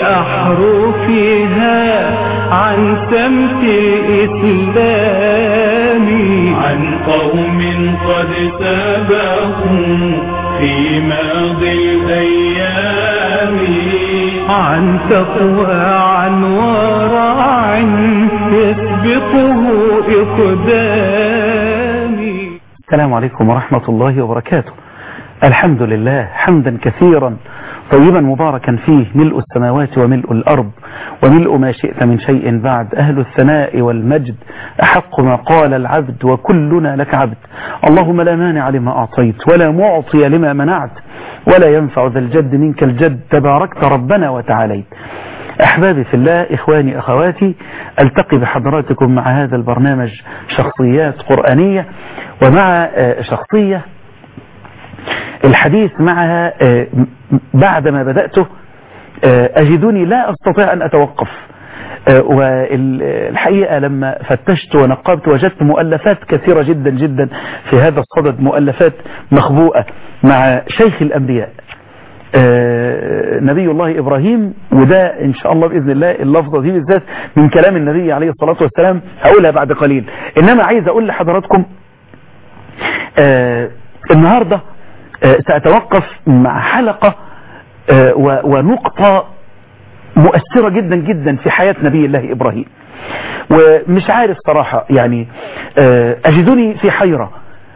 بأحرفها عن سمت الإسلام عن قوم قد سبقوا في ماضي الأيام عن تقوى عن ورع يسبقه إقدامي السلام عليكم ورحمة الله وبركاته الحمد لله حمدا كثيرا طيبا مباركا فيه ملء السماوات وملء الأرض وملء ما شئت من شيء بعد أهل الثناء والمجد أحق ما قال العبد وكلنا لك عبد اللهم لا مانع لما أعطيت ولا معطي لما منعت ولا ينفع ذا الجد منك الجد تباركت ربنا وتعاليت أحبابي في الله إخواني أخواتي ألتقي بحضراتكم مع هذا البرنامج شخصيات قرآنية ومع شخصية الحديث معها بعدما بدأته أجدني لا أستطيع أن أتوقف والحقيقة لما فتشت ونقبت وجدت مؤلفات كثيرة جدا جدا في هذا الصدد مؤلفات مخبوءة مع شيخ الأنبياء نبي الله إبراهيم وده إن شاء الله بإذن الله اللفظة دي بالذات من كلام النبي عليه الصلاة والسلام هقولها بعد قليل إنما عايز أقول لحضراتكم النهاردة سأتوقف مع حلقة ونقطة مؤثرة جدا جدا في حياة نبي الله إبراهيم ومش عارف صراحة يعني أجدني في حيرة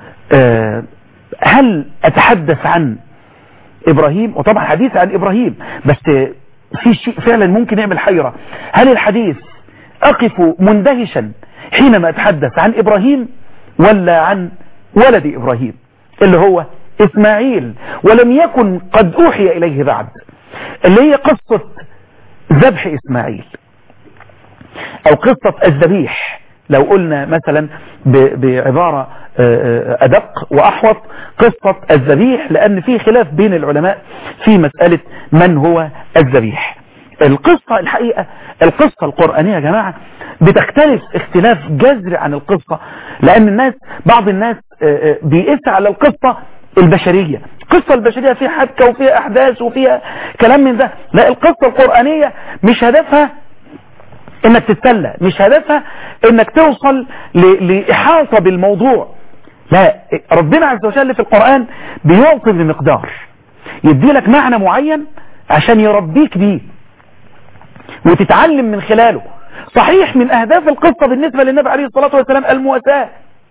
هل أتحدث عن إبراهيم وطبعا حديث عن إبراهيم بس في شيء فعلا ممكن يعمل حيرة هل الحديث أقف مندهشا حينما أتحدث عن إبراهيم ولا عن ولد إبراهيم اللي هو إسماعيل ولم يكن قد أوحي إليه بعد اللي هي قصة ذبح إسماعيل أو قصة الذبيح لو قلنا مثلا بعبارة أدق وأحوط قصة الذبيح لأن في خلاف بين العلماء في مسألة من هو الذبيح القصة الحقيقة القصة القرآنية يا جماعة بتختلف اختلاف جذري عن القصة لأن الناس بعض الناس بيقيس على القصة البشرية القصة البشرية فيها حبكة وفيها أحداث وفيها كلام من ده لا القصة القرآنية مش هدفها انك تتسلى مش هدفها انك توصل لإحاطة بالموضوع لا ربنا عز وجل في القرآن بيعطي بمقدار يدي لك معنى معين عشان يربيك بيه وتتعلم من خلاله صحيح من أهداف القصة بالنسبة للنبي عليه الصلاة والسلام المواساة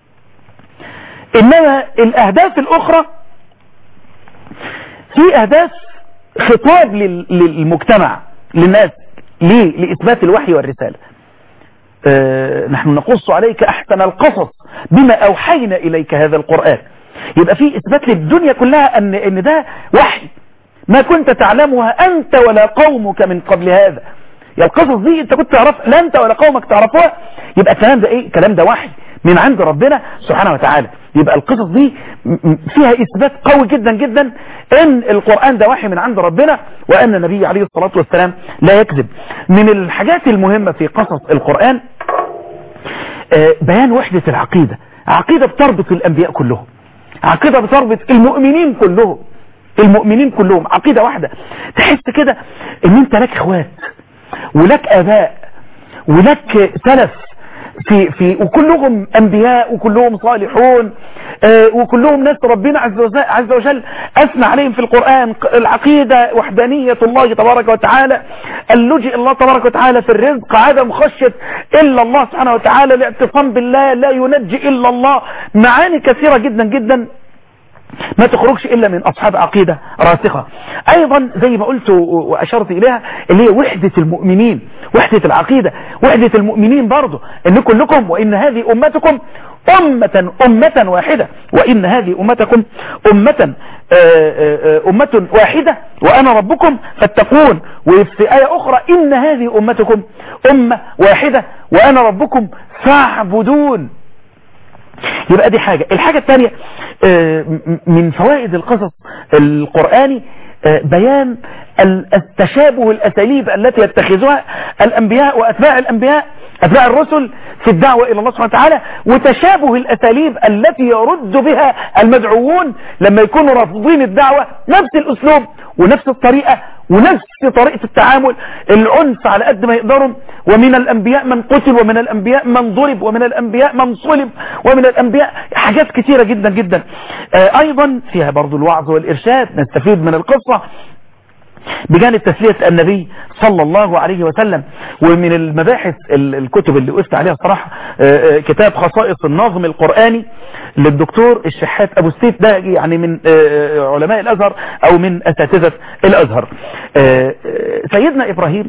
إنما الأهداف الأخرى في أهداف خطاب للمجتمع للناس ليه لإثبات الوحي والرسالة آه نحن نقص عليك أحسن القصص بما أوحينا إليك هذا القرآن يبقى في إثبات للدنيا كلها أن, إن ده وحي ما كنت تعلمها أنت ولا قومك من قبل هذا يا القصص دي انت كنت تعرف لا انت ولا قومك تعرفوها يبقى الكلام ده ايه الكلام ده وحي من عند ربنا سبحانه وتعالى يبقى القصص دي فيها اثبات قوي جدا جدا ان القرآن ده وحي من عند ربنا وان النبي عليه الصلاة والسلام لا يكذب من الحاجات المهمة في قصص القرآن بيان وحدة العقيدة عقيدة بتربط الانبياء كلهم عقيدة بتربط المؤمنين كلهم المؤمنين كلهم عقيدة واحدة تحس كده ان انت لك اخوات ولك اباء ولك سلف في في وكلهم انبياء وكلهم صالحون آه وكلهم ناس ربنا عز وجل, عز وجل اثنى عليهم في القرآن العقيدة وحدانية الله تبارك وتعالى اللجئ الله تبارك وتعالى في الرزق عدم خشية الا الله سبحانه وتعالى الاعتصام بالله لا ينجي الا الله معاني كثيرة جدا جدا ما تخرجش إلا من أصحاب عقيدة راسخة أيضا زي ما قلت وأشرت إليها اللي هي وحدة المؤمنين وحدة العقيدة وحدة المؤمنين برضو إن كلكم وإن هذه أمتكم أمة أمة واحدة وإن هذه أمتكم أمة أمة واحدة وأنا ربكم فاتقون وفي آية أخرى إن هذه أمتكم أمة واحدة وأنا ربكم فاعبدون يبقى دي حاجة الحاجة الثانية من فوائد القصص القرآني بيان التشابه الأساليب التي يتخذها الأنبياء وأتباع الأنبياء أتباع الرسل في الدعوة إلى الله سبحانه وتعالى وتشابه الأساليب التي يرد بها المدعوون لما يكونوا رافضين الدعوة نفس الأسلوب ونفس الطريقة ونفس طريقة التعامل العنف على قد ما يقدروا ومن الأنبياء من قتل ومن الأنبياء من ضرب ومن الأنبياء من صلب ومن الأنبياء حاجات كثيرة جدا جدا آه أيضا فيها برضو الوعظ والإرشاد نستفيد من القصة بجانب تسلية النبي صلى الله عليه وسلم ومن المباحث الكتب اللي قلت عليها صراحة كتاب خصائص النظم القرآني للدكتور الشحات أبو السيف ده يعني من علماء الأزهر أو من أساتذة الأزهر سيدنا إبراهيم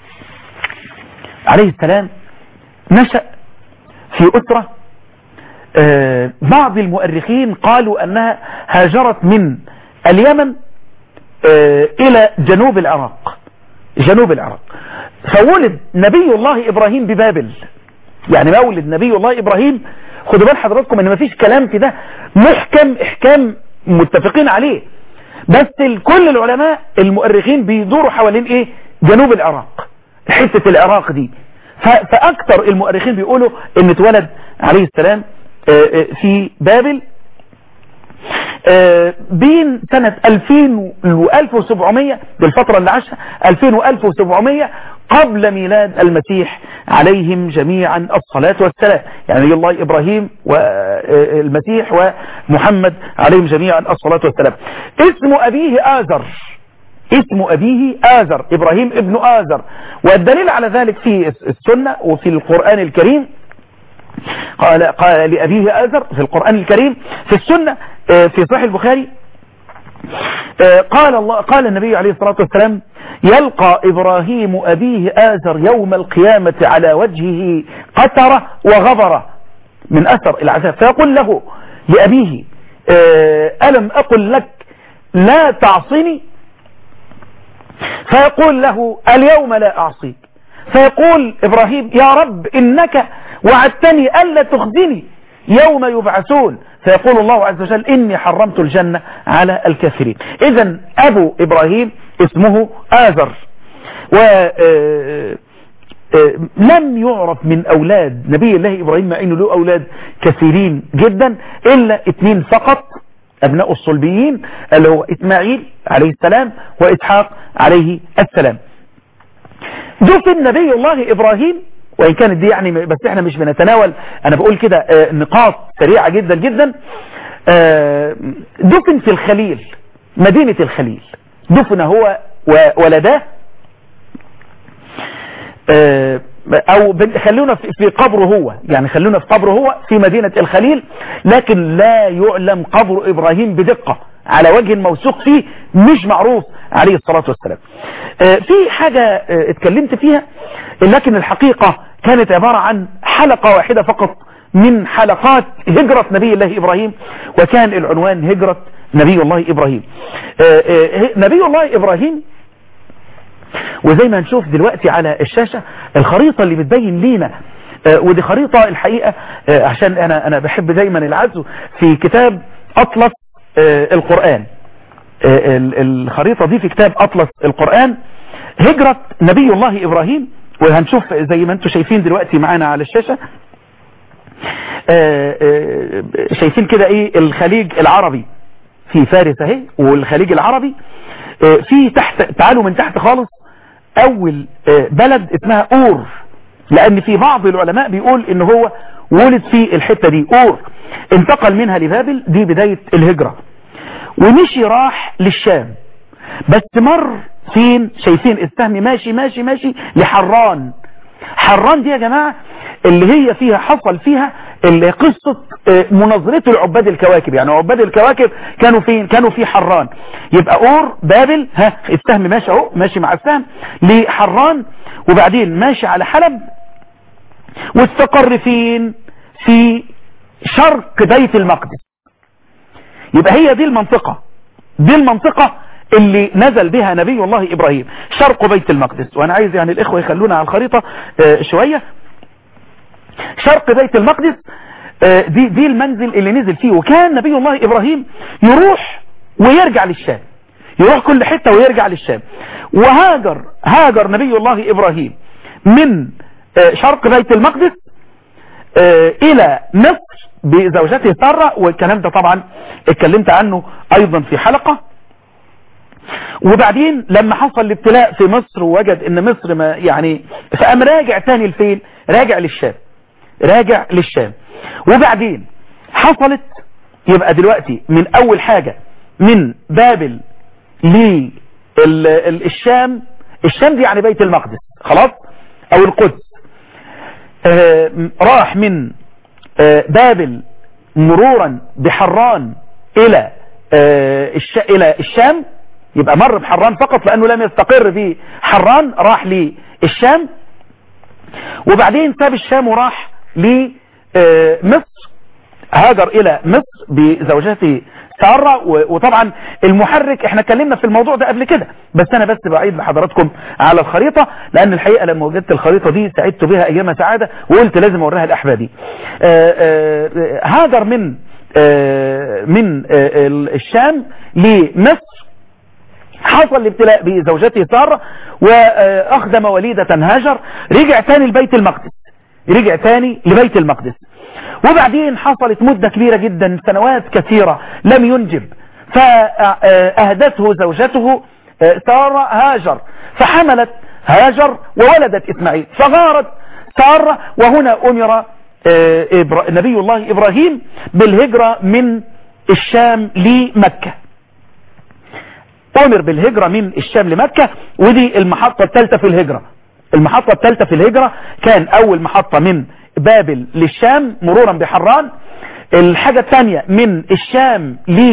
عليه السلام نشأ في أسرة بعض المؤرخين قالوا أنها هاجرت من اليمن الى جنوب العراق جنوب العراق فولد نبي الله ابراهيم ببابل يعني مولد نبي الله ابراهيم خدوا بال حضراتكم ان مفيش كلام في ده محكم احكام متفقين عليه بس كل العلماء المؤرخين بيدوروا حوالين ايه جنوب العراق حتة العراق دي فاكثر المؤرخين بيقولوا ان اتولد عليه السلام في بابل بين سنة 2000 و 1700 بالفترة اللي عاشها 2000 و 1700 قبل ميلاد المسيح عليهم جميعا الصلاة والسلام يعني الله إبراهيم والمسيح ومحمد عليهم جميعا الصلاة والسلام اسم أبيه آزر اسم أبيه آزر إبراهيم ابن آزر والدليل على ذلك في السنة وفي القرآن الكريم قال قال لأبيه آزر في القرآن الكريم في السنة في صحيح البخاري قال الله قال النبي عليه الصلاة والسلام يلقى إبراهيم أبيه آزر يوم القيامة على وجهه قترة وغبرة من أثر العذاب فيقول له لأبيه ألم أقل لك لا تعصني فيقول له اليوم لا أعصيك فيقول إبراهيم يا رب إنك وعدتني ألا تخزني يوم يبعثون فيقول الله عز وجل إني حرمت الجنة على الكافرين إذا أبو إبراهيم اسمه آذر و لم يعرف من أولاد نبي الله إبراهيم مع أنه له أولاد كثيرين جدا إلا اثنين فقط أبناء الصلبيين اللي هو إسماعيل عليه السلام وإسحاق عليه السلام دفن نبي الله إبراهيم وإن كانت دي يعني بس احنا مش بنتناول أنا بقول كده آه نقاط سريعة جدا جدا آه دفن في الخليل مدينة الخليل دفن هو وولداه آه او خلونا في قبره هو يعني خلونا في قبره هو في مدينة الخليل لكن لا يعلم قبر ابراهيم بدقة على وجه موثوق فيه مش معروف عليه الصلاة والسلام في حاجة اتكلمت فيها لكن الحقيقة كانت عبارة عن حلقة واحدة فقط من حلقات هجرة نبي الله إبراهيم وكان العنوان هجرة نبي الله إبراهيم نبي الله إبراهيم وزي ما نشوف دلوقتي على الشاشة الخريطة اللي بتبين لينا ودي خريطة الحقيقة عشان أنا, أنا بحب دايما العزو في كتاب أطلس القرآن الخريطة دي في كتاب أطلس القرآن هجرة نبي الله إبراهيم وهنشوف زي ما انتم شايفين دلوقتي معانا على الشاشة شايفين كده ايه الخليج العربي في فارس اهي والخليج العربي في تحت تعالوا من تحت خالص اول بلد اسمها اور لان في بعض العلماء بيقول ان هو ولد في الحتة دي اور انتقل منها لبابل دي بداية الهجرة ومشي راح للشام بس مر فين شايفين السهم ماشي ماشي ماشي لحران حران دي يا جماعة اللي هي فيها حصل فيها اللي قصة مناظرته لعباد الكواكب يعني عباد الكواكب كانوا فين كانوا في حران يبقى اور بابل ها السهم ماشي اهو ماشي مع السهم لحران وبعدين ماشي على حلب واستقر فين في شرق بيت المقدس يبقى هي دي المنطقة دي المنطقة اللي نزل بها نبي الله إبراهيم شرق بيت المقدس وأنا عايز يعني الإخوة يخلونا على الخريطة شوية شرق بيت المقدس دي, دي المنزل اللي نزل فيه وكان نبي الله إبراهيم يروح ويرجع للشام يروح كل حتة ويرجع للشام وهاجر هاجر نبي الله إبراهيم من شرق بيت المقدس الى مصر بزوجته سارة والكلام ده طبعا اتكلمت عنه ايضا في حلقة وبعدين لما حصل الابتلاء في مصر ووجد ان مصر ما يعني فقام راجع تاني لفين راجع للشام راجع للشام وبعدين حصلت يبقى دلوقتي من اول حاجة من بابل للشام الشام دي يعني بيت المقدس خلاص او القدس آه راح من آه بابل مرورا بحران الى آه الش... الى الشام يبقى مر بحران فقط لانه لم يستقر في حران راح للشام وبعدين ساب الشام وراح لمصر هاجر الى مصر بزوجته سارة وطبعا المحرك احنا اتكلمنا في الموضوع ده قبل كده بس انا بس بعيد لحضراتكم على الخريطة لان الحقيقة لما وجدت الخريطة دي سعدت بها ايام سعادة وقلت لازم اوريها لاحبابي هاجر من من الشام لمصر حصل الابتلاء بزوجته سارة واخدم وليدة هاجر رجع تاني لبيت المقدس رجع تاني لبيت المقدس وبعدين حصلت مدة كبيرة جدا سنوات كثيرة لم ينجب فأهدته زوجته سارة هاجر فحملت هاجر وولدت إسماعيل فغارت سارة وهنا أمر نبي الله إبراهيم بالهجرة من الشام لمكة أمر بالهجرة من الشام لمكة ودي المحطة الثالثة في الهجرة المحطة الثالثة في الهجرة كان أول محطة من بابل للشام مرورا بحران الحاجة الثانية من الشام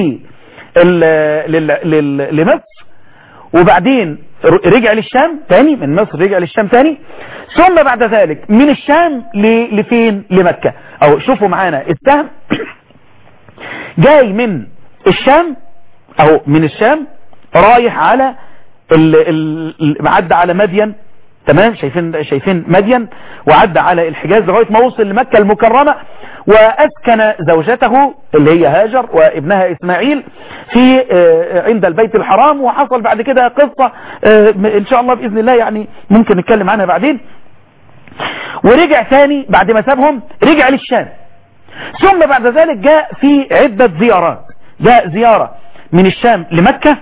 لمصر وبعدين رجع للشام تاني من مصر رجع للشام تاني ثم بعد ذلك من الشام لفين لمكة او شوفوا معانا السهم جاي من الشام او من الشام رايح على عدى على مدين تمام شايفين شايفين مدين وعدى على الحجاز لغايه ما وصل لمكه المكرمه واسكن زوجته اللي هي هاجر وابنها اسماعيل في عند البيت الحرام وحصل بعد كده قصه ان شاء الله باذن الله يعني ممكن نتكلم عنها بعدين ورجع ثاني بعد ما سابهم رجع للشام ثم بعد ذلك جاء في عده زيارات جاء زياره من الشام لمكه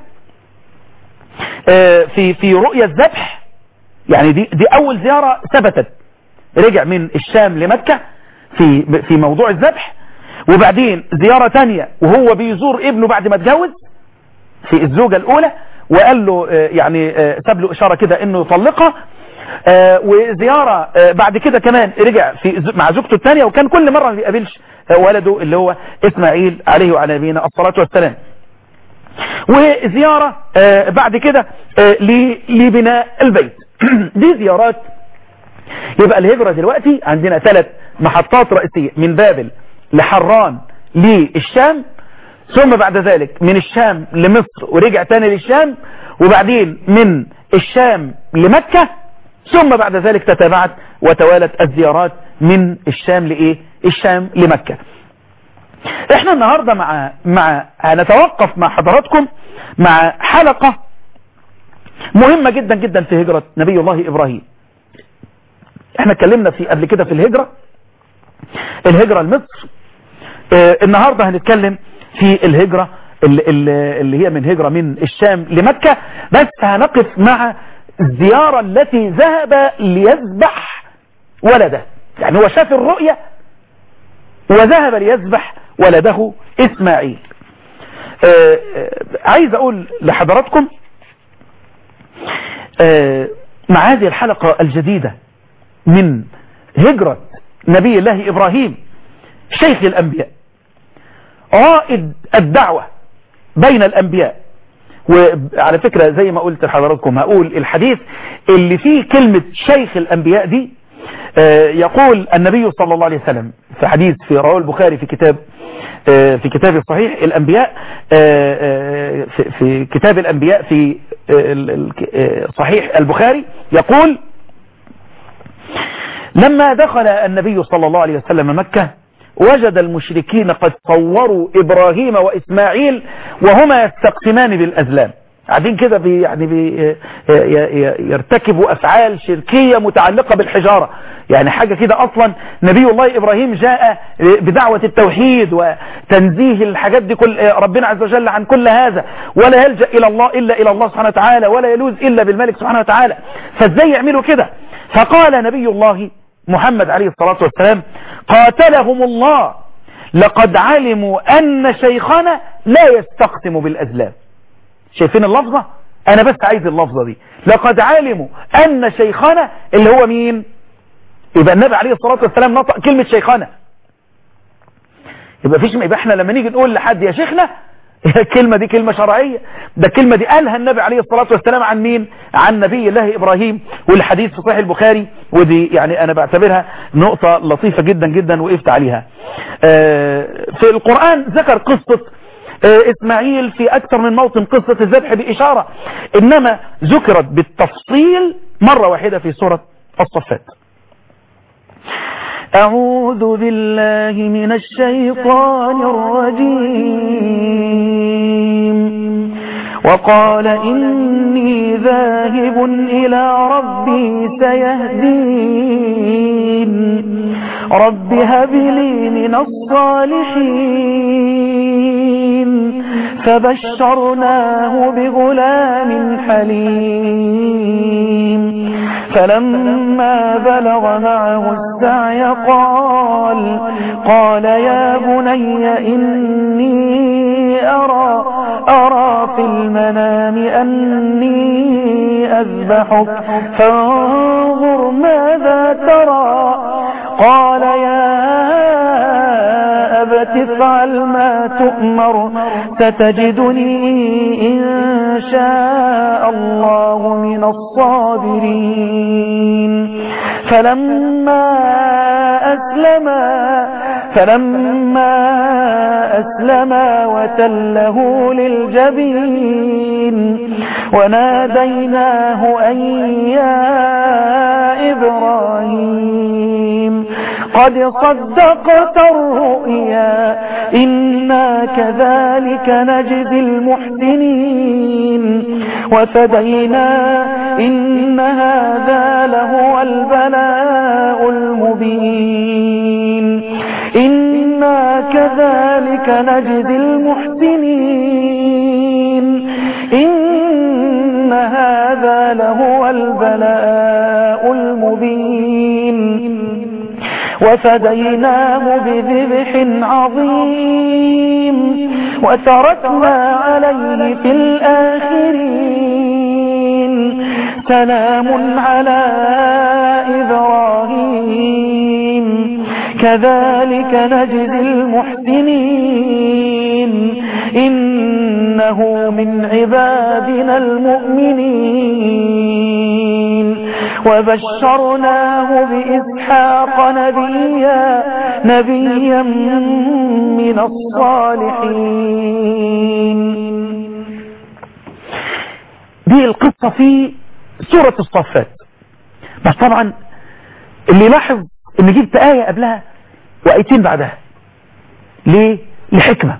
في في رؤيا الذبح يعني دي دي اول زيارة ثبتت رجع من الشام لمكة في في موضوع الذبح وبعدين زيارة تانية وهو بيزور ابنه بعد ما اتجوز في الزوجة الاولى وقال له يعني ساب له اشارة كده انه يطلقها وزيارة بعد كده كمان رجع في مع زوجته الثانية وكان كل مرة ما بيقابلش ولده اللي هو اسماعيل عليه وعلى نبينا الصلاة والسلام وزيارة بعد كده لبناء البيت دي زيارات يبقى الهجرة دلوقتي عندنا ثلاث محطات رئيسية من بابل لحران للشام ثم بعد ذلك من الشام لمصر ورجع تاني للشام وبعدين من الشام لمكة ثم بعد ذلك تتابعت وتوالت الزيارات من الشام لإيه الشام لمكة احنا النهاردة مع مع هنتوقف مع حضراتكم مع حلقة مهمة جدا جدا في هجرة نبي الله إبراهيم احنا اتكلمنا في قبل كده في الهجرة الهجرة لمصر اه النهاردة هنتكلم في الهجرة اللي, اللي هي من هجرة من الشام لمكة بس هنقف مع الزيارة التي ذهب ليذبح ولده يعني هو شاف الرؤية وذهب ليذبح ولده إسماعيل اه عايز أقول لحضراتكم اه مع هذه الحلقة الجديدة من هجرة نبي الله إبراهيم شيخ الأنبياء رائد الدعوة بين الأنبياء وعلى فكرة زي ما قلت لحضراتكم هقول الحديث اللي فيه كلمة شيخ الأنبياء دي يقول النبي صلى الله عليه وسلم في حديث في رواه البخاري في كتاب في كتاب الصحيح الأنبياء في كتاب الأنبياء في صحيح البخاري يقول لما دخل النبي صلى الله عليه وسلم مكة وجد المشركين قد صوروا إبراهيم وإسماعيل وهما يستقسمان بالأزلام قاعدين كده بي يعني بي يرتكبوا افعال شركية متعلقة بالحجارة يعني حاجة كده اصلا نبي الله ابراهيم جاء بدعوة التوحيد وتنزيه الحاجات دي كل ربنا عز وجل عن كل هذا ولا يلجأ الى الله الا الى الله سبحانه وتعالى ولا يلوز الا بالملك سبحانه وتعالى فازاي يعملوا كده فقال نبي الله محمد عليه الصلاة والسلام قاتلهم الله لقد علموا ان شيخنا لا يستقسم بالازلام شايفين اللفظة انا بس عايز اللفظة دي لقد علموا ان شيخنا اللي هو مين يبقى النبي عليه الصلاة والسلام نطق كلمة شيخنا يبقى فيش يبقى احنا لما نيجي نقول لحد يا شيخنا الكلمة دي كلمة شرعية ده الكلمة دي قالها النبي عليه الصلاة والسلام عن مين عن نبي الله إبراهيم والحديث في صحيح البخاري ودي يعني أنا بعتبرها نقطة لطيفة جدا جدا وقفت عليها في القرآن ذكر قصة إسماعيل في أكثر من موطن قصة الذبح بإشارة إنما ذكرت بالتفصيل مرة واحدة في سورة الصفات أعوذ بالله من الشيطان الرجيم وقال إني ذاهب إلى ربي سيهدين رب هب لي من الصالحين فبشرناه بغلام حليم فلما بلغ معه السعي قال قال يا بني إني أرى أرى في المنام أني أذبحك فانظر ماذا ترى قال يا أبت افعل ما تؤمر ستجدني إن شاء الله من الصابرين فلما أسلما فلما أسلما وتله للجبين وناديناه أن يا إبراهيم قد صدقت الرؤيا إنا كذلك نجزي المحسنين وفدينا إن هذا لهو البلاء المبين إنا كذلك نجزي المحسنين إن هذا لهو البلاء المبين وفديناه بذبح عظيم وتركنا عليه في الآخرين سلام على إبراهيم كذلك نجزي المحسنين إنه من عبادنا المؤمنين وبشرناه بإسحاق نبيا نبيا من الصالحين دي القصة في سورة الصفات بس طبعا اللي لاحظ ان جبت آية قبلها وآيتين بعدها ليه لحكمة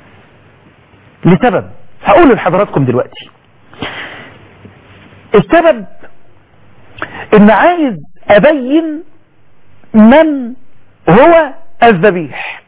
لسبب هقول لحضراتكم دلوقتي السبب ان عايز ابين من هو الذبيح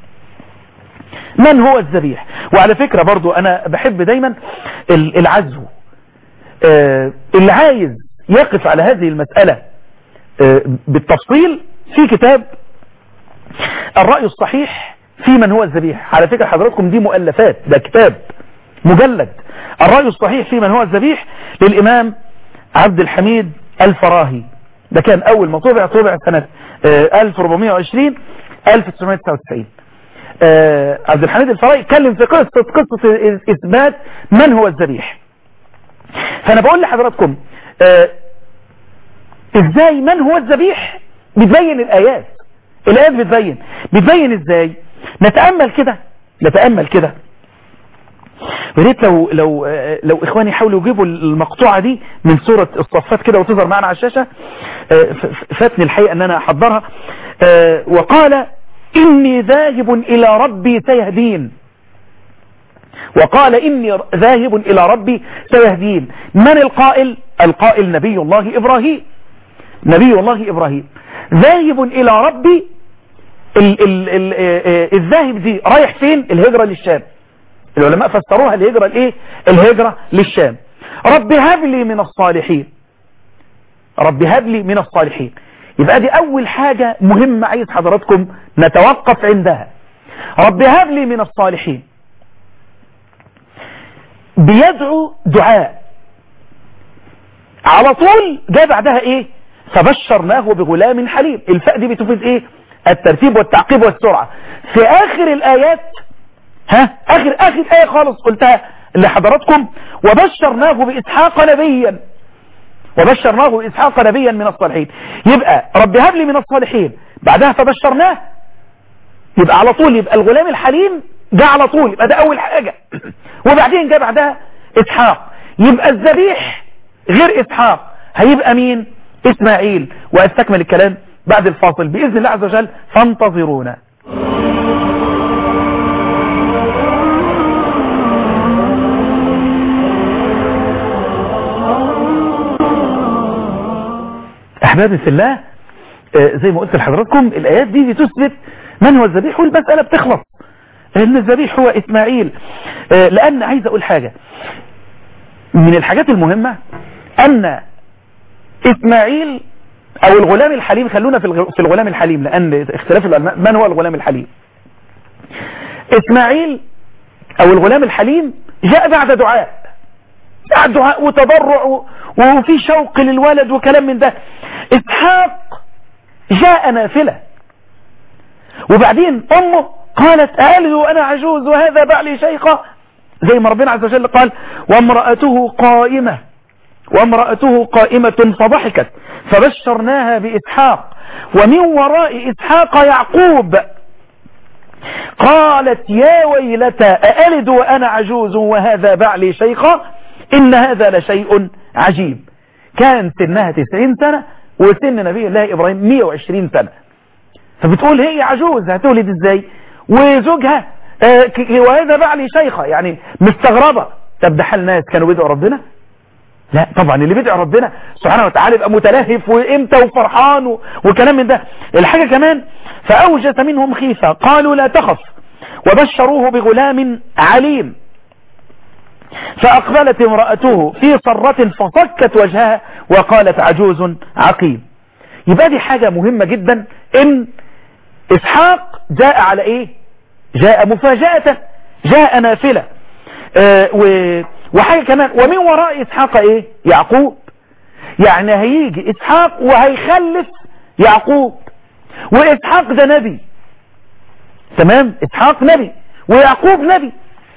من هو الذبيح وعلى فكرة برضو انا بحب دايما العزو اللي عايز يقف على هذه المسألة بالتفصيل في كتاب الرأي الصحيح في من هو الذبيح على فكرة حضراتكم دي مؤلفات ده كتاب مجلد الرأي الصحيح في من هو الذبيح للإمام عبد الحميد الفراهي ده كان أول ما طبع طبع سنة 1420 1999 عبد الحميد الفراهي اتكلم في قصة قصة إثبات من هو الذبيح فأنا بقول لحضراتكم ازاي من هو الذبيح بتبين الآيات الآيات بتبين بتبين ازاي نتأمل كده نتأمل كده وريت لو لو لو اخواني حاولوا يجيبوا المقطوعة دي من سورة الصفات كده وتظهر معنا على الشاشة فاتني الحقيقة ان انا احضرها وقال اني ذاهب الى ربي سيهدين وقال إني ذاهب إلى ربي سيهدين من القائل القائل نبي الله إبراهيم نبي الله إبراهيم ذاهب إلى ربي ال ال ال الذاهب دي رايح فين الهجرة للشام العلماء فسروها الهجرة الايه الهجرة للشام رب هب لي من الصالحين رب هب لي من الصالحين يبقى دي اول حاجة مهمة عايز حضراتكم نتوقف عندها رب هب لي من الصالحين بيدعو دعاء على طول جاء بعدها ايه فبشرناه بغلام حليم الفاء دي بتفيد ايه الترتيب والتعقيب والسرعة في اخر الايات ها اخر اخر ايه خالص قلتها لحضراتكم وبشرناه باسحاق نبيا وبشرناه باسحاق نبيا من الصالحين يبقى رب هب لي من الصالحين بعدها فبشرناه يبقى على طول يبقى الغلام الحليم جاء على طول يبقى ده اول حاجة وبعدين جاء بعدها اسحاق يبقى الذبيح غير اسحاق هيبقى مين اسماعيل واستكمل الكلام بعد الفاصل باذن الله عز وجل فانتظرونا احبابي في الله زي ما قلت لحضراتكم الايات دي بتثبت من هو الذبيح والمسألة بتخلص ان الذبيح هو اسماعيل لان عايز اقول حاجة من الحاجات المهمة ان اسماعيل او الغلام الحليم خلونا في الغلام الحليم لان اختلاف العلماء من هو الغلام الحليم اسماعيل او الغلام الحليم جاء بعد دعاء بعد دعاء وتضرع وفي شوق للولد وكلام من ده اسحاق جاء نافلة وبعدين امه قالت ألد وأنا عجوز وهذا بعلي شيخة زي ما ربنا عز وجل قال وامرأته قائمة وامرأته قائمة فضحكت فبشرناها بإسحاق ومن وراء إسحاق يعقوب قالت يا ويلتى أألد وأنا عجوز وهذا بعلي شيخة إن هذا لشيء عجيب كان سنها 90 سنة وسن نبي الله إبراهيم 120 سنة فبتقول هي عجوز هتولد ازاي وزوجها آه وهذا بعلي شيخة يعني مستغربة طب ده حال ناس كانوا بيدعوا ربنا لا طبعا اللي بيدعي ربنا سبحانه وتعالى يبقى متلهف وامتى وفرحان و... وكلام من ده الحاجة كمان فأوجس منهم خيفة قالوا لا تخف وبشروه بغلام عليم فأقبلت امرأته في صرة فصكت وجهها وقالت عجوز عقيم يبقى دي حاجة مهمة جدا ان اسحاق جاء على ايه جاء مفاجأة جاء نافلة آه و... وحاجة كمان ومن وراء اسحاق ايه يعقوب يعني هيجي اسحاق وهيخلف يعقوب واسحاق ده نبي تمام اسحاق نبي ويعقوب نبي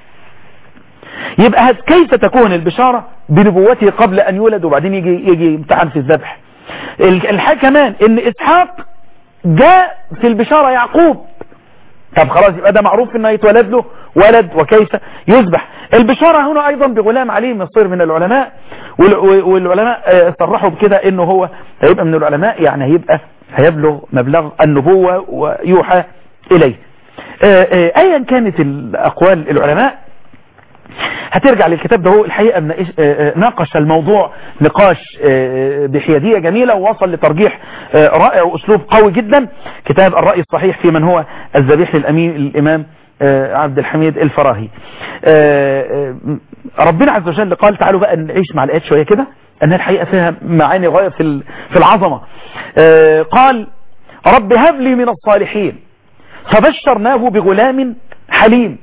يبقى كيف تكون البشارة بنبوته قبل ان يولد وبعدين يجي يجي يمتحن في الذبح الحاجة كمان ان اسحاق جاء في البشارة يعقوب طب خلاص يبقى ده معروف انه يتولد له ولد وكيف يذبح البشارة هنا ايضا بغلام عليم يصير من العلماء والعلماء صرحوا بكده انه هو هيبقى من العلماء يعني هيبقى هيبلغ مبلغ النبوة ويوحى اليه ايا كانت الاقوال العلماء هترجع للكتاب ده هو الحقيقة ناقش الموضوع نقاش بحيادية جميلة ووصل لترجيح رائع واسلوب قوي جدا كتاب الرأي الصحيح في من هو الذبيح للأمين الإمام عبد الحميد الفراهي ربنا عز وجل قال تعالوا بقى نعيش مع الآيات شوية كده أنها الحقيقة فيها معاني غاية في في العظمة قال رب هب لي من الصالحين فبشرناه بغلام حليم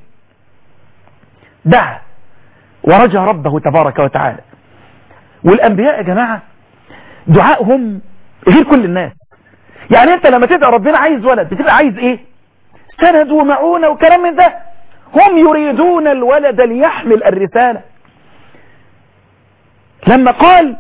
دعا ورجى ربه تبارك وتعالى والأنبياء يا جماعة دعائهم غير كل الناس يعني انت لما تدعي ربنا عايز ولد بتبقى عايز ايه سند ومعونة وكلام من ده هم يريدون الولد ليحمل الرسالة لما قال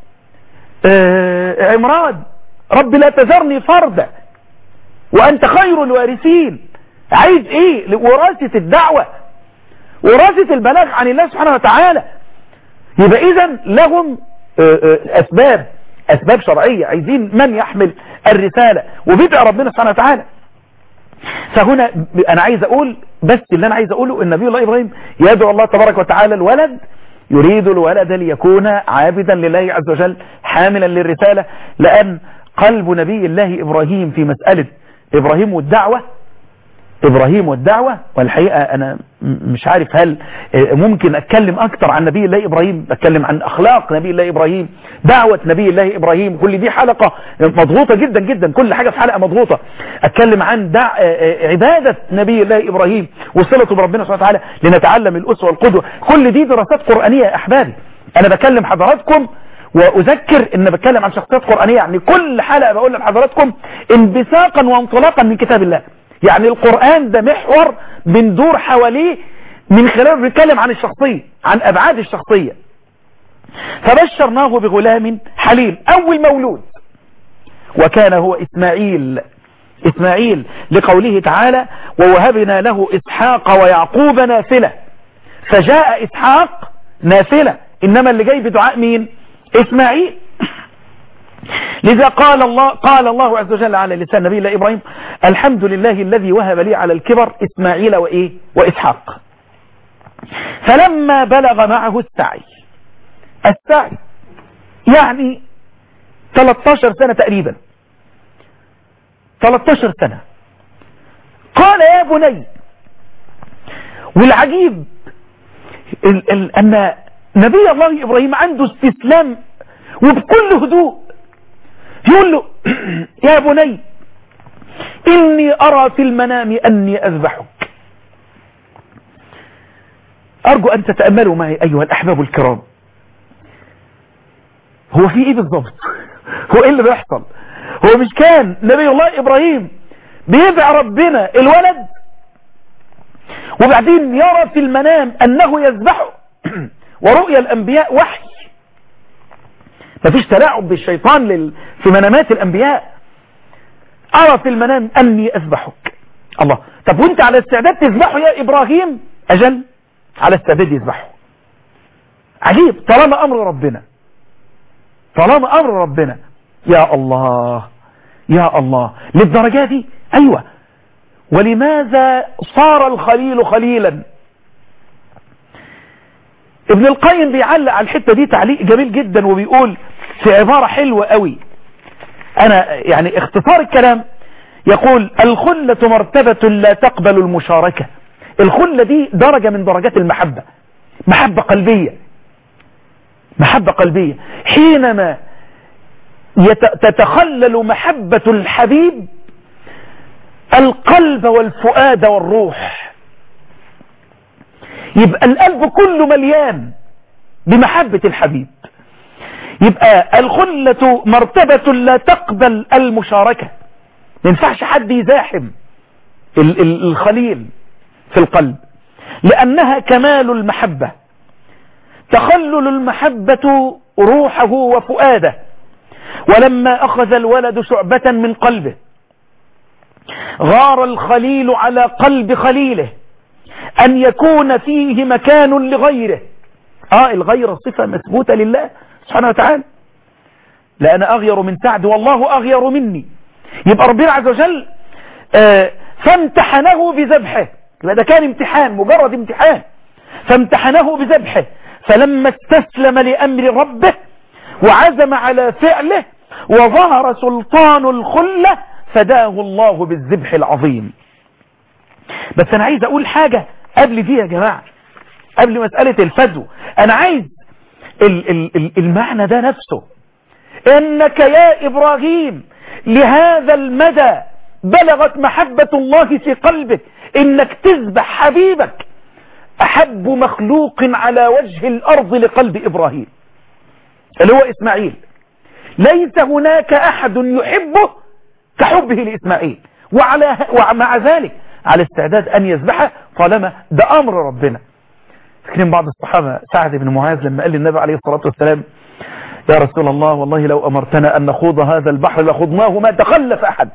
آه عمران رب لا تذرني فردا وانت خير الوارثين عايز ايه وراثة الدعوة وراثة البلاغ عن الله سبحانه وتعالى يبقى اذا لهم اسباب اسباب شرعية عايزين من يحمل الرسالة وبيدعي ربنا سبحانه وتعالى فهنا انا عايز اقول بس اللي انا عايز اقوله ان نبي الله ابراهيم يدعو الله تبارك وتعالى الولد يريد الولد ليكون عابدا لله عز وجل حاملا للرسالة لان قلب نبي الله ابراهيم في مسألة ابراهيم والدعوة ابراهيم والدعوة والحقيقة انا مش عارف هل ممكن اتكلم اكتر عن نبي الله ابراهيم اتكلم عن اخلاق نبي الله ابراهيم دعوة نبي الله ابراهيم كل دي حلقة مضغوطة جدا جدا كل حاجة في حلقة مضغوطة اتكلم عن دع... عبادة نبي الله ابراهيم وصلته بربنا سبحانه وتعالى لنتعلم الاسوة والقدوة كل دي دراسات قرآنية يا احبابي انا بكلم حضراتكم واذكر ان بتكلم عن شخصيات قرآنية يعني كل حلقة بقول لحضراتكم انبثاقا وانطلاقا من كتاب الله يعني القرآن ده محور بندور حواليه من خلال بنتكلم عن الشخصية عن أبعاد الشخصية فبشرناه بغلام حليم أول مولود وكان هو إسماعيل إسماعيل لقوله تعالى ووهبنا له إسحاق ويعقوب نافلة فجاء إسحاق نافلة إنما اللي جاي بدعاء مين إسماعيل لذا قال الله قال الله عز وجل على لسان نبي الله إبراهيم الحمد لله الذي وهب لي على الكبر إسماعيل وإيه وإسحاق فلما بلغ معه السعي السعي يعني 13 سنة تقريبا 13 سنة قال يا بني والعجيب ال ال أن نبي الله إبراهيم عنده استسلام وبكل هدوء يقول له يا بني إني أرى في المنام أني أذبحك أرجو أن تتأملوا معي أيها الأحباب الكرام هو في إيه بالضبط هو إيه اللي بيحصل هو مش كان نبي الله إبراهيم بيدعى ربنا الولد وبعدين يرى في المنام أنه يذبحه ورؤيا الأنبياء وحي مفيش تلاعب بالشيطان لل... في منامات الأنبياء أرى في المنام أني أذبحك الله طب وانت على استعداد تذبحه يا إبراهيم أجل على استعداد يذبحه عجيب طالما أمر ربنا طالما أمر ربنا يا الله يا الله للدرجة دي أيوة ولماذا صار الخليل خليلا ابن القيم بيعلق على الحتة دي تعليق جميل جدا وبيقول في عبارة حلوة قوي انا يعني اختصار الكلام يقول الخلة مرتبة لا تقبل المشاركة الخلة دي درجة من درجات المحبة محبة قلبية محبة قلبية حينما تتخلل محبة الحبيب القلب والفؤاد والروح يبقى القلب كله مليان بمحبة الحبيب يبقى الخلة مرتبة لا تقبل المشاركة ما ينفعش حد يزاحم الخليل في القلب لأنها كمال المحبة تخلل المحبة روحه وفؤاده ولما أخذ الولد شعبة من قلبه غار الخليل على قلب خليله أن يكون فيه مكان لغيره آه الغير صفة مثبوتة لله سبحانه وتعالى لا أنا أغير من سعد والله أغير مني يبقى ربنا عز وجل آه فامتحنه بذبحه يبقى ده كان امتحان مجرد امتحان فامتحنه بذبحه فلما استسلم لأمر ربه وعزم على فعله وظهر سلطان الخلة فداه الله بالذبح العظيم بس أنا عايز أقول حاجة قبل دي يا جماعة قبل مسألة الفدو أنا عايز ال ال ال المعنى ده نفسه إنك يا إبراهيم لهذا المدى بلغت محبة الله في قلبك إنك تذبح حبيبك أحب مخلوق على وجه الأرض لقلب إبراهيم اللي هو إسماعيل ليس هناك أحد يحبه كحبه لإسماعيل وعلى ومع ذلك على استعداد أن يذبحه طالما ده أمر ربنا فاكرين بعض الصحابة سعد بن معاذ لما قال للنبي عليه الصلاة والسلام يا رسول الله والله لو أمرتنا أن نخوض هذا البحر لخضناه ما تخلف أحد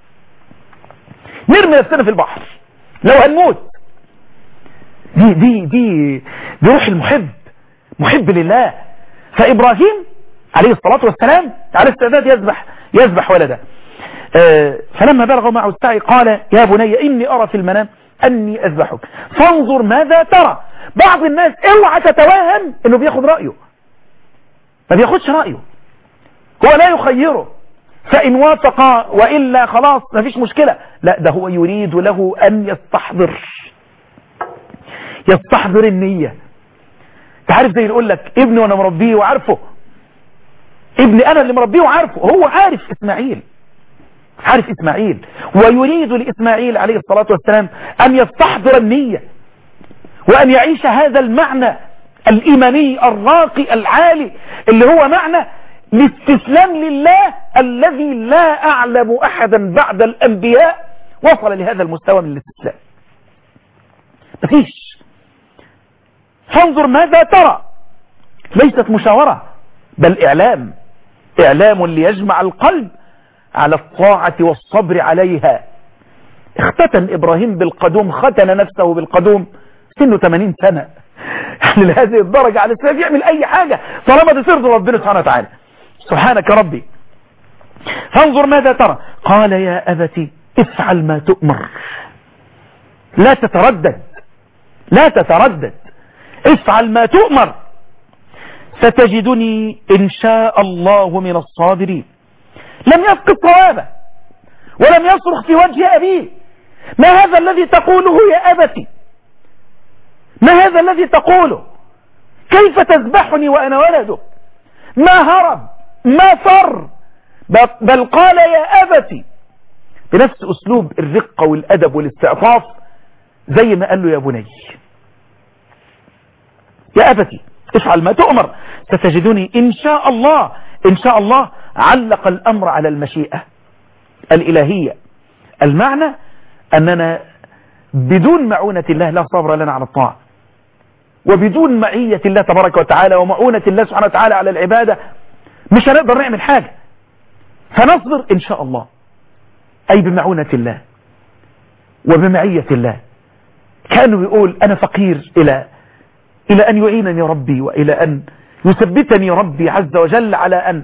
نرمي نفسنا في البحر لو هنموت دي دي دي دي روح المحب محب لله فإبراهيم عليه الصلاة والسلام على استعداد يذبح يذبح ولده آه فلما بلغ معه السعي قال يا بني إني أرى في المنام أني أذبحك فانظر ماذا ترى بعض الناس اوعى تتوهم انه بياخد رأيه ما بياخدش رأيه هو لا يخيره فإن وافق وإلا خلاص ما فيش مشكلة لا ده هو يريد له أن يستحضر يستحضر النية تعرف زي يقول لك ابني وانا مربيه وعارفه ابني انا اللي مربيه وعارفه هو عارف اسماعيل عارف اسماعيل ويريد لاسماعيل عليه الصلاة والسلام ان يستحضر النية وان يعيش هذا المعنى الايماني الراقي العالي اللي هو معنى الاستسلام لله الذي لا اعلم احدا بعد الانبياء وصل لهذا المستوى من الاستسلام مفيش فانظر ماذا ترى ليست مشاورة بل إعلام إعلام ليجمع القلب على الطاعة والصبر عليها اختتن إبراهيم بالقدوم ختن نفسه بالقدوم سنه 80 سنة يعني لهذه الدرجة على السبب يعمل أي حاجة طالما تسرد ربنا سبحانه وتعالى سبحانك ربي فانظر ماذا ترى قال يا أبتي افعل ما تؤمر لا تتردد لا تتردد افعل ما تؤمر ستجدني إن شاء الله من الصابرين لم يفقد صوابه ولم يصرخ في وجه أبيه ما هذا الذي تقوله يا أبتي ما هذا الذي تقوله كيف تذبحني وأنا ولده ما هرب ما فر بل قال يا أبتي بنفس أسلوب الرقة والأدب والاستعطاف زي ما قال له يا بني يا أبتي افعل ما تؤمر ستجدني إن شاء الله إن شاء الله علق الأمر على المشيئة الإلهية المعنى أننا بدون معونة الله لا صبر لنا على الطاعة وبدون معية الله تبارك وتعالى ومعونة الله سبحانه وتعالى على العبادة مش هنقدر نعمل حاجة فنصبر إن شاء الله أي بمعونة الله وبمعية الله كانوا يقول أنا فقير إلى إلى أن يعينني ربي وإلى أن يثبتني ربي عز وجل على أن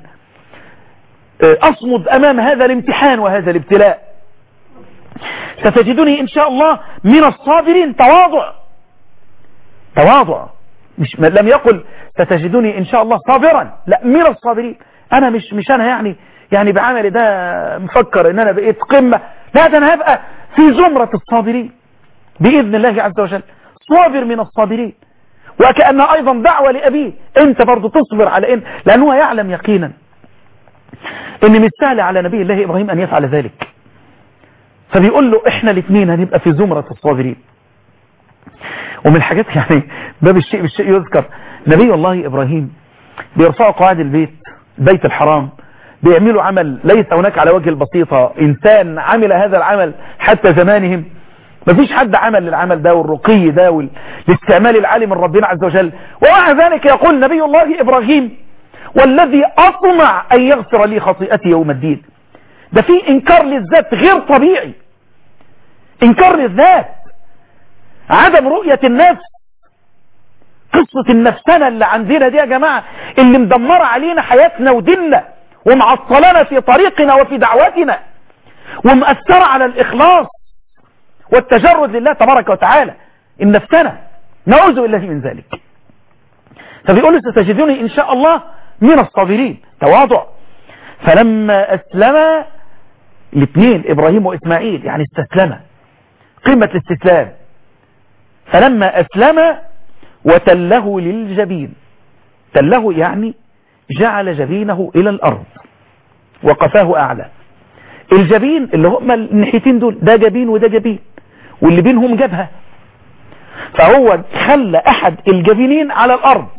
أصمد أمام هذا الامتحان وهذا الابتلاء ستجدني إن شاء الله من الصابرين تواضع تواضع مش لم يقل ستجدني إن شاء الله صابرا لا من الصابرين أنا مش مش أنا يعني يعني بعملي ده مفكر إن أنا بقيت قمة لا ده أنا هبقى في زمرة الصابرين بإذن الله عز وجل صابر من الصابرين وكأنها أيضا دعوة لأبيه أنت برضو تصبر على إن لأنه يعلم يقينا إن مش سهل على نبي الله إبراهيم أن يفعل ذلك فبيقول له إحنا الاثنين هنبقى في زمرة الصابرين ومن الحاجات يعني باب الشيء بالشيء يذكر نبي الله إبراهيم بيرفعوا قواعد البيت بيت الحرام بيعملوا عمل ليس هناك على وجه البسيطة إنسان عمل هذا العمل حتى زمانهم مفيش حد عمل للعمل ده والرقي ده والاستعمال العالي من ربنا عز وجل ومع ذلك يقول نبي الله إبراهيم والذي أطمع أن يغفر لي خطيئتي يوم الدين ده في إنكار للذات غير طبيعي إنكار للذات عدم رؤية النفس قصة النفسنة اللي عندنا دي يا جماعة اللي مدمرة علينا حياتنا وديننا ومعطلنا في طريقنا وفي دعوتنا ومأثرة على الإخلاص والتجرد لله تبارك وتعالى النفسنة نعوذ بالله من ذلك فبيقول له ستجدوني إن شاء الله من الصابرين تواضع فلما أسلم الاثنين إبراهيم وإسماعيل يعني استسلم قمة الاستسلام فلما أسلم وتله للجبين تله يعني جعل جبينه إلى الأرض وقفاه أعلى الجبين اللي هم الناحيتين دول ده جبين وده جبين واللي بينهم جبهة فهو خلى أحد الجبينين على الأرض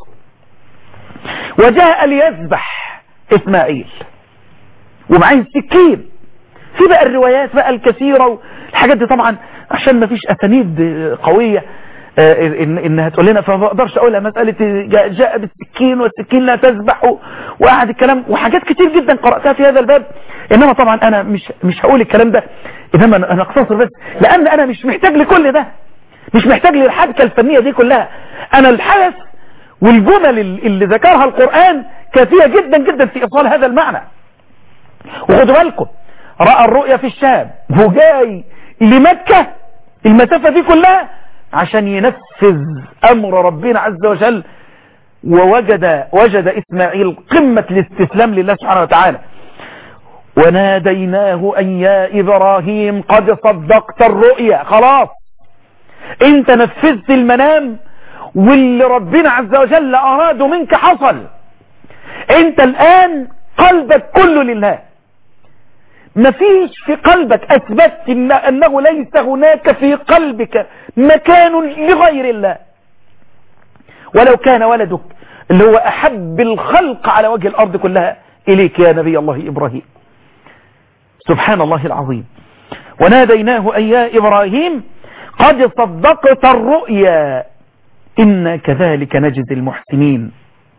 وجاء ليذبح إسماعيل ومعاه السكين في بقى الروايات بقى الكثيرة والحاجات دي طبعا عشان ما فيش أسانيد قوية إن إنها تقول لنا فما بقدرش أقولها مسألة جاء بالسكين والسكين لا تذبح وقعد الكلام وحاجات كتير جدا قرأتها في هذا الباب إنما طبعا أنا مش مش هقول الكلام ده إنما أنا أقتصر بس لأن أنا مش محتاج لكل ده مش محتاج للحبكة الفنية دي كلها أنا الحدث والجمل اللي ذكرها القرآن كافية جدا جدا في إيصال هذا المعنى وخدوا بالكم رأى الرؤيا في الشام وجاي لمكة المسافة دي كلها عشان ينفذ أمر ربنا عز وجل ووجد وجد إسماعيل قمة الاستسلام لله سبحانه وتعالى وناديناه أن يا إبراهيم قد صدقت الرؤيا خلاص انت نفذت المنام واللي ربنا عز وجل أراده منك حصل انت الآن قلبك كله لله مفيش في قلبك أثبتت إن أنه ليس هناك في قلبك مكان لغير الله ولو كان ولدك اللي هو أحب الخلق على وجه الأرض كلها إليك يا نبي الله إبراهيم سبحان الله العظيم وناديناه أن يا إبراهيم قد صدقت الرؤيا إنا كذلك نجزي المحسنين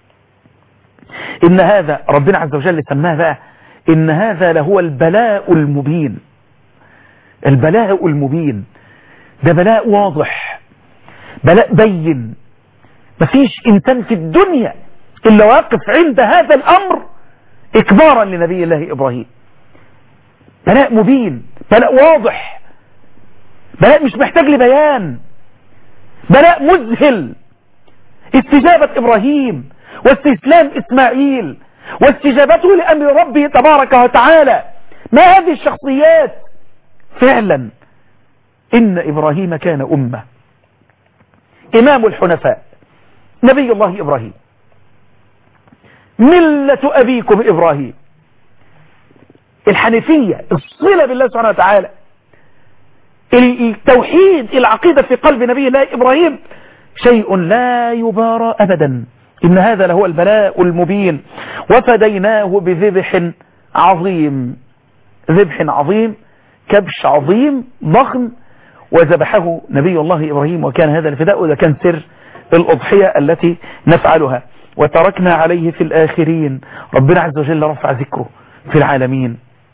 إن هذا ربنا عز وجل سماه بقى إن هذا لهو البلاء المبين البلاء المبين ده بلاء واضح بلاء بين مفيش إنسان في الدنيا إلا واقف عند هذا الأمر إكبارا لنبي الله إبراهيم بلاء مبين بلاء واضح بلاء مش محتاج لبيان بلاء مذهل استجابة إبراهيم واستسلام إسماعيل واستجابته لأمر ربه تبارك وتعالى ما هذه الشخصيات فعلا إن إبراهيم كان أمة إمام الحنفاء نبي الله إبراهيم ملة أبيكم إبراهيم الحنفية الصلة بالله سبحانه وتعالى التوحيد العقيدة في قلب نبي الله إبراهيم شيء لا يبارى أبدا إن هذا لهو البلاء المبين وفديناه بذبح عظيم ذبح عظيم كبش عظيم ضخم وذبحه نبي الله إبراهيم وكان هذا الفداء وده كان سر الأضحية التي نفعلها وتركنا عليه في الآخرين ربنا عز وجل رفع ذكره في العالمين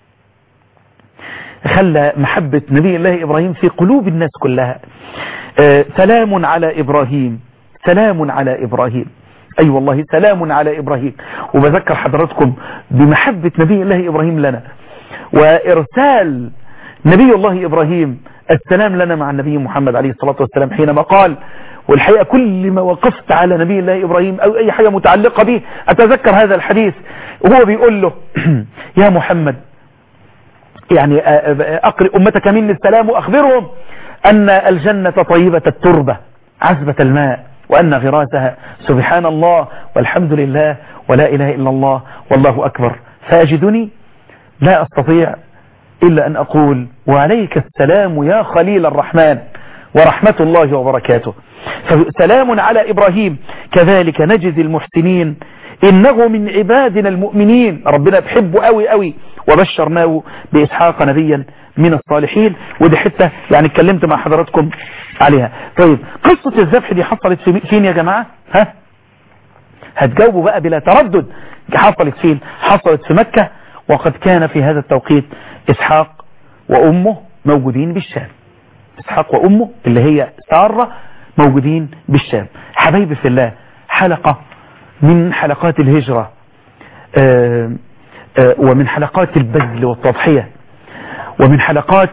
خلى محبة نبي الله إبراهيم في قلوب الناس كلها آه سلام على إبراهيم سلام على إبراهيم أي أيوة والله سلام على إبراهيم وبذكر حضراتكم بمحبة نبي الله إبراهيم لنا وإرسال نبي الله إبراهيم السلام لنا مع النبي محمد عليه الصلاة والسلام حينما قال والحقيقة كل ما وقفت على نبي الله إبراهيم أو أي حاجة متعلقة به أتذكر هذا الحديث وهو بيقول له يا محمد يعني أقرئ أمتك مني السلام وأخبرهم أن الجنة طيبة التربة عذبة الماء وأن غراسها سبحان الله والحمد لله ولا إله إلا الله والله أكبر فأجدني لا أستطيع إلا أن أقول وعليك السلام يا خليل الرحمن ورحمة الله وبركاته فسلام على إبراهيم كذلك نجزي المحسنين إنه من عبادنا المؤمنين ربنا بحبه قوي قوي وبشرناه بإسحاق نبيا من الصالحين ودي حتة يعني اتكلمت مع حضراتكم عليها طيب قصة الذبح دي حصلت في فين يا جماعة ها هتجاوبوا بقى بلا تردد حصلت فين حصلت في مكة وقد كان في هذا التوقيت إسحاق وأمه موجودين بالشام إسحاق وأمه اللي هي سارة موجودين بالشام حبايبي في الله حلقة من حلقات الهجرة آآ آآ ومن حلقات البذل والتضحية ومن حلقات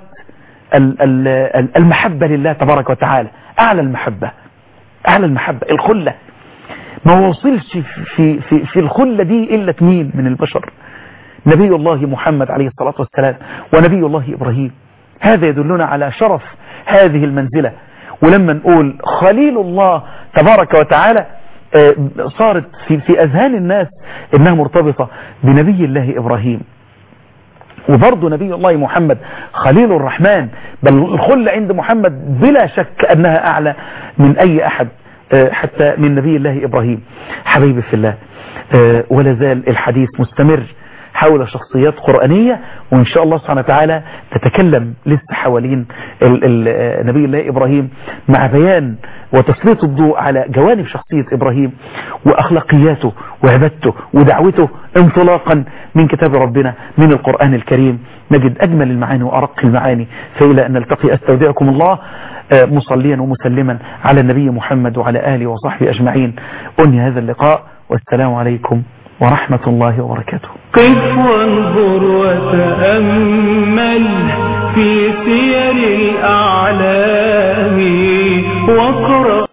المحبة لله تبارك وتعالى أعلى المحبة أعلى المحبة الخلة ما وصلش في, في, في الخلة دي إلا اثنين من البشر نبي الله محمد عليه الصلاة والسلام ونبي الله إبراهيم هذا يدلنا على شرف هذه المنزلة ولما نقول خليل الله تبارك وتعالى صارت في, في أذهان الناس إنها مرتبطة بنبي الله إبراهيم وبرضه نبي الله محمد خليل الرحمن بل الخلة عند محمد بلا شك أنها أعلى من أي أحد حتى من نبي الله إبراهيم حبيبي في الله ولا زال الحديث مستمر حول شخصيات قرآنية وإن شاء الله سبحانه وتعالى تتكلم لسه حوالين نبي الله إبراهيم مع بيان وتسليط الضوء على جوانب شخصية إبراهيم وأخلاقياته وعبادته ودعوته انطلاقا من كتاب ربنا من القرآن الكريم نجد أجمل المعاني وأرق المعاني فإلى أن نلتقي أستودعكم الله مصليا ومسلما على النبي محمد وعلى آله وصحبه أجمعين أنهي هذا اللقاء والسلام عليكم ورحمة الله وبركاته قف وانظر وتأمل في سير الأعلام واقرأ